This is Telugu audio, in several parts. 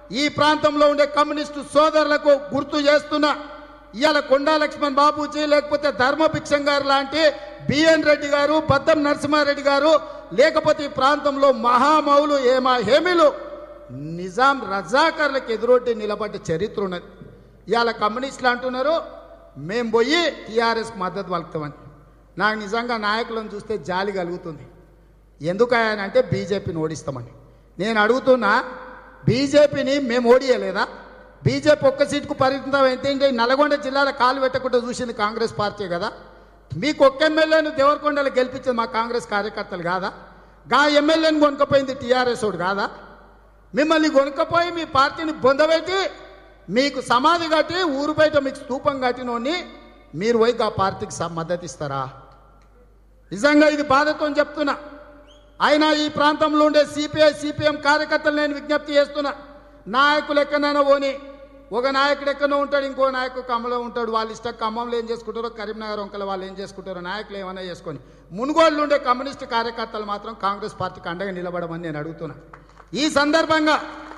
ఈ ప్రాంతంలో ఉండే కమ్యూనిస్టు సోదరులకు గుర్తు చేస్తున్నా ఇవాళ కొండా లక్ష్మణ్ బాబూజీ లేకపోతే ధర్మభిక్షం గారు లాంటి బిఎన్ రెడ్డి గారు బద్దం నరసింహారెడ్డి గారు లేకపోతే ఈ ప్రాంతంలో మహామౌలు ఏమా హేమిలు నిజాం రజాకర్లకు ఎదురొడ్డి నిలబడ్డ చరిత్ర ఉన్నది ఇవాళ కమ్యూనిస్టులు అంటున్నారు మేము పోయి టీఆర్ఎస్కి మద్దతు పలుకుతామని నాకు నిజంగా నాయకులను చూస్తే జాలి కలుగుతుంది ఎందుకని అంటే బీజేపీని ఓడిస్తామని నేను అడుగుతున్నా బీజేపీని మేము ఓడియలేదా బీజేపీ ఒక్క సీటుకు పరిమితం ఏంటంటే నల్గొండ జిల్లాలో కాలు పెట్టకుండా చూసింది కాంగ్రెస్ పార్టీ కదా మీకు ఒక్క ఎమ్మెల్యేను దేవరకొండలో గెలిపించింది మా కాంగ్రెస్ కార్యకర్తలు కాదా గా ఎమ్మెల్యేని కొనుక్కపోయింది టీఆర్ఎస్ వాడు కాదా మిమ్మల్ని కొనుక్కపోయి మీ పార్టీని బొందబెట్టి మీకు సమాధి కట్టి ఊరు బయట మీకు స్తూపం కట్టినోని మీరు పోయి ఆ పార్టీకి స- మద్దతు ఇస్తారా నిజంగా ఇది బాధతో చెప్తున్నా అయినా ఈ ప్రాంతంలో ఉండే సిపిఐ సిపిఎం కార్యకర్తలు నేను విజ్ఞప్తి చేస్తున్నా నాయకులు ఎక్కడైనా పోని ఒక నాయకుడు ఎక్కడో ఉంటాడు ఇంకో నాయకుడు ఖమ్మంలో ఉంటాడు వాళ్ళ ఇష్టం ఖమ్మంలో ఏం చేసుకుంటారో కరీంనగర్ వంకల వాళ్ళు ఏం చేసుకుంటారో నాయకులు ఏమైనా చేసుకొని మునుగోళ్ళు ఉండే కమ్యూనిస్ట్ కార్యకర్తలు మాత్రం కాంగ్రెస్ పార్టీకి అండగా నిలబడమని నేను అడుగుతున్నా ఈ సందర్భంగా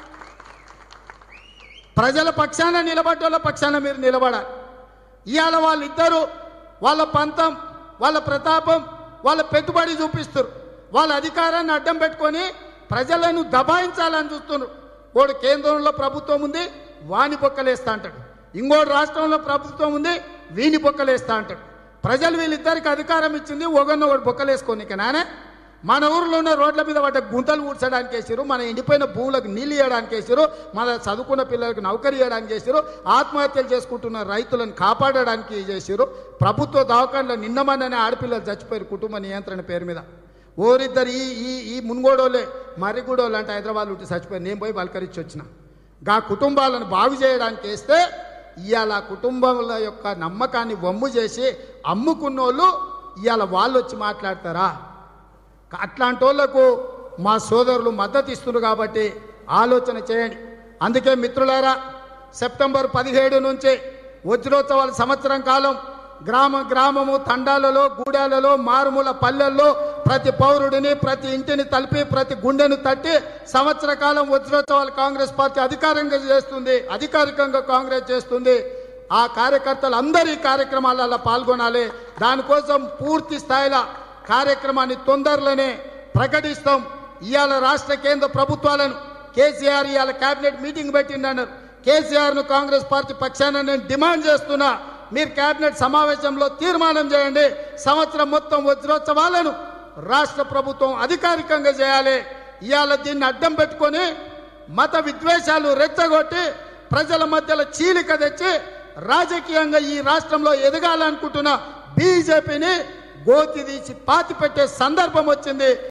ప్రజల పక్షాన నిలబడ్డోళ్ళ పక్షాన మీరు నిలబడాలి ఇవాళ వాళ్ళిద్దరూ వాళ్ళ పంతం వాళ్ళ ప్రతాపం వాళ్ళ పెట్టుబడి చూపిస్తారు వాళ్ళ అధికారాన్ని అడ్డం పెట్టుకొని ప్రజలను దబాయించాలని చూస్తున్నారు వాడు కేంద్రంలో ప్రభుత్వం ఉంది వాని బొక్కలేస్తా అంటాడు ఇంకోటి రాష్ట్రంలో ప్రభుత్వం ఉంది వీని బొక్కలేస్తా అంటాడు ప్రజలు వీళ్ళిద్దరికి అధికారం ఇచ్చింది ఒకరిని ఒకటి బొక్కలేసుకోనిక నానే మన ఊర్లో ఉన్న రోడ్ల మీద పడ్డ గుంతలు ఊడ్చడానికి వేసారు మన ఎండిపోయిన భూములకు నీళ్ళు ఇవ్వడానికి వేసారు మన చదువుకున్న పిల్లలకు నౌకరీ ఇవ్వడానికి చేసారు ఆత్మహత్యలు చేసుకుంటున్న రైతులను కాపాడడానికి చేసారు ప్రభుత్వ దవాఖానలో నిన్నమన్ననే ఆడపిల్లలు చచ్చిపోయారు కుటుంబ నియంత్రణ పేరు మీద ఓరిద్దరు ఈ ఈ ఈ మున్గోడోలే మర్రిగూడోళ్ళు అంటే హైదరాబాద్ ఉంటే చచ్చిపోయారు నేను పోయి పలకరించి వచ్చిన గా కుటుంబాలను బాగు చేయడానికి వేస్తే ఇవాళ ఆ కుటుంబాల యొక్క నమ్మకాన్ని వమ్ము చేసి అమ్ముకున్నోళ్ళు ఇవాళ వాళ్ళు వచ్చి మాట్లాడతారా అట్లాంటి వాళ్ళకు మా సోదరులు మద్దతు ఇస్తున్నారు కాబట్టి ఆలోచన చేయండి అందుకే మిత్రులారా సెప్టెంబర్ పదిహేడు నుంచి వజ్రోత్సవాల సంవత్సరం కాలం గ్రామ గ్రామము తండాలలో గూడాలలో మారుమూల పల్లెల్లో ప్రతి పౌరుడిని ప్రతి ఇంటిని తలిపి ప్రతి గుండెను తట్టి సంవత్సర కాలం వజ్రోత్సవాలు కాంగ్రెస్ పార్టీ అధికారంగా చేస్తుంది అధికారికంగా కాంగ్రెస్ చేస్తుంది ఆ కార్యకర్తలు అందరూ ఈ కార్యక్రమాలలో పాల్గొనాలి దానికోసం పూర్తి స్థాయిలో కార్యక్రమాన్ని తొందరలోనే ప్రకటిస్తాం ఇవాళ రాష్ట్ర కేంద్ర ప్రభుత్వాలను కేసీఆర్ ఇవాళ కేబినెట్ మీటింగ్ పెట్టిండన్నారు కేసీఆర్ను కాంగ్రెస్ పార్టీ పక్షాన నేను డిమాండ్ చేస్తున్నా మీరు కేబినెట్ సమావేశంలో తీర్మానం చేయండి సంవత్సరం మొత్తం వజ్రోత్సవాలను రాష్ట్ర ప్రభుత్వం అధికారికంగా చేయాలి ఇవాళ దీన్ని అడ్డం పెట్టుకొని మత విద్వేషాలు రెచ్చగొట్టి ప్రజల మధ్యలో చీలిక తెచ్చి రాజకీయంగా ఈ రాష్ట్రంలో ఎదగాలనుకుంటున్న బీజేపీని గోతి తీసి పాతి పెట్టే సందర్భం వచ్చింది